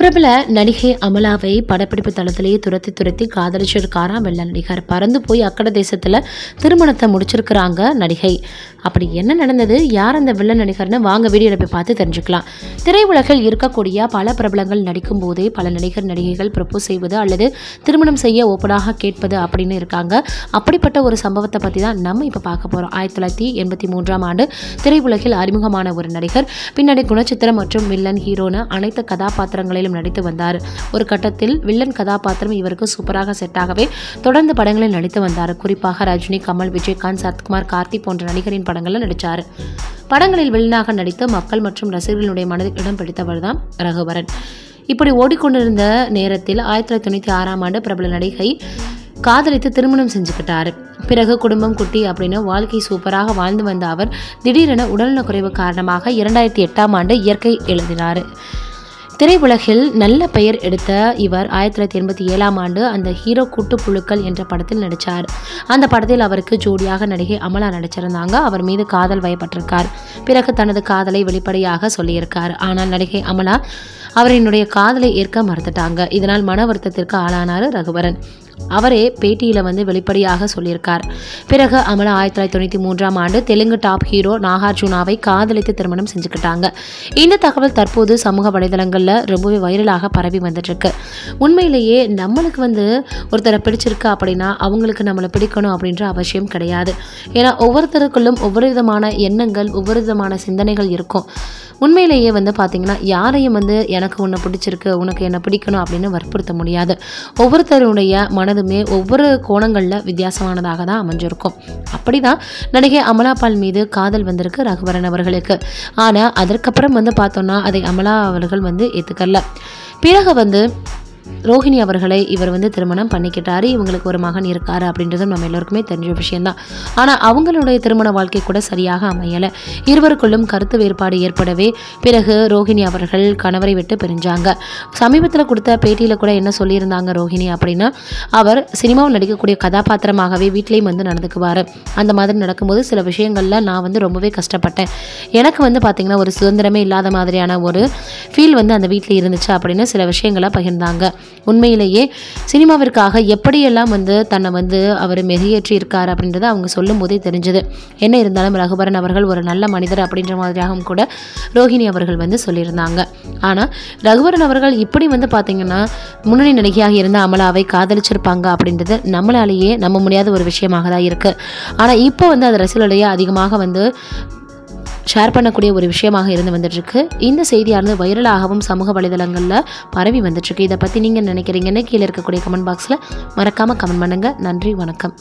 பிரபல நடிகை அமலாவை படப்பிடிப்பு தளத்திலேயே துரத்தி துரத்தி காதலிச்சிருக்காராம் வெள்ள நடிகர் பறந்து போய் அக்கட தேசத்தில் திருமணத்தை முடிச்சிருக்கிறாங்க நடிகை அப்படி என்ன நடந்தது யார் அந்த வில்ல நடிகர்னு வாங்க வீடியோவில் போய் பார்த்து தெரிஞ்சுக்கலாம் திரையுலகில் இருக்கக்கூடிய பல பிரபலங்கள் நடிக்கும் போதே பல நடிகர் நடிகைகள் ப்ரப்போஸ் செய்வது அல்லது திருமணம் செய்ய ஓப்பனாக கேட்பது அப்படின்னு இருக்காங்க அப்படிப்பட்ட ஒரு சம்பவத்தை பற்றி தான் நம்ம இப்போ பார்க்க போகிறோம் ஆயிரத்தி தொள்ளாயிரத்தி எண்பத்தி மூன்றாம் ஆண்டு திரையுலகில் அறிமுகமான ஒரு நடிகர் பின்னாடி குணச்சித்திரம் மற்றும் வில்லன் ஹீரோனு அனைத்து கதாபாத்திரங்களிலும் நடித்து வந்தார் ஒரு கட்டத்தில் வில்லன் கதாபாத்திரம் இவருக்கு சூப்பராக செட் ஆகவே தொடர்ந்து படங்களில் நடித்து வந்தார் குறிப்பாக ரஜினி கமல் விஜயகாந்த் சரத்குமார் கார்த்தி போன்ற நடிகரின் படங்களில் நடித்தார் படங்களில் வில்லனாக நடித்து மக்கள் மற்றும் ரசிகர்களுடைய மனதில் இடம் பிடித்தவர் தான் ரகுவரன் இப்படி ஓடிக்கொண்டிருந்த நேரத்தில் ஆயிரத்தி தொள்ளாயிரத்தி தொண்ணூற்றி ஆறாம் ஆண்டு பிரபல நடிகை காதலித்து திருமணம் செஞ்சுக்கிட்டாரு பிறகு குடும்பம் குட்டி அப்படின்னு வாழ்க்கை சூப்பராக வாழ்ந்து வந்த அவர் திடீரென உடல்நலக்குறைவு காரணமாக இரண்டாயிரத்தி எட்டாம் ஆண்டு இயற்கை எழுதினார் திரையுலகில் நல்ல பெயர் எடுத்த இவர் ஆயிரத்தி தொள்ளாயிரத்தி எண்பத்தி ஏழாம் ஆண்டு அந்த ஹீரோ கூட்டுப்புழுக்கள் என்ற படத்தில் நடித்தார் அந்த படத்தில் அவருக்கு ஜோடியாக நடிகை அமலா நடிச்சிருந்தாங்க அவர் மீது காதல் வயப்பட்டிருக்கார் பிறகு தனது காதலை வெளிப்படையாக சொல்லியிருக்கார் ஆனால் நடிகை அமலா அவரினுடைய காதலை ஏற்க மறுத்துட்டாங்க இதனால் மன வருத்தத்திற்கு ஆளானார் ரகுவரன் அவரே பேட்டியில் வந்து வெளிப்படையாக சொல்லியிருக்கார் பிறகு அமலா ஆயிரத்தி தொள்ளாயிரத்தி தொண்ணூற்றி மூன்றாம் ஆண்டு தெலுங்கு டாப் ஹீரோ நாகார்ஜுனாவை காதலித்து திருமணம் செஞ்சுக்கிட்டாங்க இந்த தகவல் தற்போது சமூக வலைதளங்களில் ரொம்பவே வைரலாக பரவி வந்துட்டுருக்கு உண்மையிலேயே நம்மளுக்கு வந்து ஒருத்தரை பிடிச்சிருக்கு அப்படின்னா அவங்களுக்கு நம்மளை பிடிக்கணும் அப்படின்ற அவசியம் கிடையாது ஏன்னா ஒவ்வொருத்தருக்குள்ளும் ஒவ்வொரு விதமான எண்ணங்கள் ஒவ்வொரு விதமான சிந்தனைகள் இருக்கும் உண்மையிலேயே வந்து பார்த்திங்கன்னா யாரையும் வந்து எனக்கு உன்னை பிடிச்சிருக்கு உனக்கு என்னை பிடிக்கணும் அப்படின்னு வற்புறுத்த முடியாது ஒவ்வொருத்தருடைய மனதுமே ஒவ்வொரு கோணங்களில் வித்தியாசமானதாக தான் அமைஞ்சிருக்கும் அப்படி தான் நடிகை அமலாபால் மீது காதல் வந்திருக்கு ரகுவரன் அவர்களுக்கு ஆனால் அதற்கப்புறம் வந்து பார்த்தோன்னா அதை அமலா அவர்கள் வந்து ஏற்றுக்கல பிறகு வந்து ரோஹிணி அவர்களை இவர் வந்து திருமணம் பண்ணிக்கிட்டாரு இவங்களுக்கு ஒரு மகன் இருக்காரு அப்படின்றதும் நம்ம எல்லோருக்குமே தெரிஞ்ச விஷயம்தான் ஆனால் அவங்களுடைய திருமண வாழ்க்கை கூட சரியாக அமையலை இருவருக்குள்ளும் கருத்து வேறுபாடு ஏற்படவே பிறகு ரோஹிணி அவர்கள் கணவரை விட்டு பிரிஞ்சாங்க சமீபத்தில் கொடுத்த பேட்டியில் கூட என்ன சொல்லியிருந்தாங்க ரோஹிணி அப்படின்னா அவர் சினிமாவில் நடிக்கக்கூடிய கதாபாத்திரமாகவே வீட்லேயும் வந்து நடந்துக்குவார் அந்த மாதிரி நடக்கும்போது சில விஷயங்களில் நான் வந்து ரொம்பவே கஷ்டப்பட்டேன் எனக்கு வந்து பார்த்திங்கன்னா ஒரு சுதந்திரமே இல்லாத மாதிரியான ஒரு ஃபீல் வந்து அந்த வீட்டில் இருந்துச்சு அப்படின்னு சில விஷயங்களை பகிர்ந்தாங்க உண்மையிலேயே சினிமாவிற்காக எப்படியெல்லாம் வந்து தன்னை வந்து அவர் மெருகேற்றி இருக்கார் அப்படின்றத அவங்க சொல்லும் போதே தெரிஞ்சது என்ன இருந்தாலும் ரகுபரன் அவர்கள் ஒரு நல்ல மனிதர் அப்படின்ற மாதிரியாகவும் கூட ரோஹிணி அவர்கள் வந்து சொல்லியிருந்தாங்க ஆனால் ரகுவரன் அவர்கள் இப்படி வந்து பார்த்திங்கன்னா முன்னணி நடிகையாக இருந்த அமலாவை காதலிச்சிருப்பாங்க அப்படின்றது நம்மளாலேயே நம்ப முடியாத ஒரு விஷயமாக தான் இருக்குது ஆனால் இப்போ வந்து அது ரசிகர்களிடையே அதிகமாக வந்து ஷேர் பண்ணக்கூடிய ஒரு விஷயமாக இருந்து வந்துட்டுருக்கு இந்த செய்தியானது வைரலாகவும் சமூக வலைதளங்களில் பரவி வந்துட்டுருக்கு இதை பற்றி நீங்கள் நினைக்கிறீங்கன்னு கீழே இருக்கக்கூடிய கமெண்ட் பாக்ஸில் மறக்காமல் கமெண்ட் பண்ணுங்கள் நன்றி வணக்கம்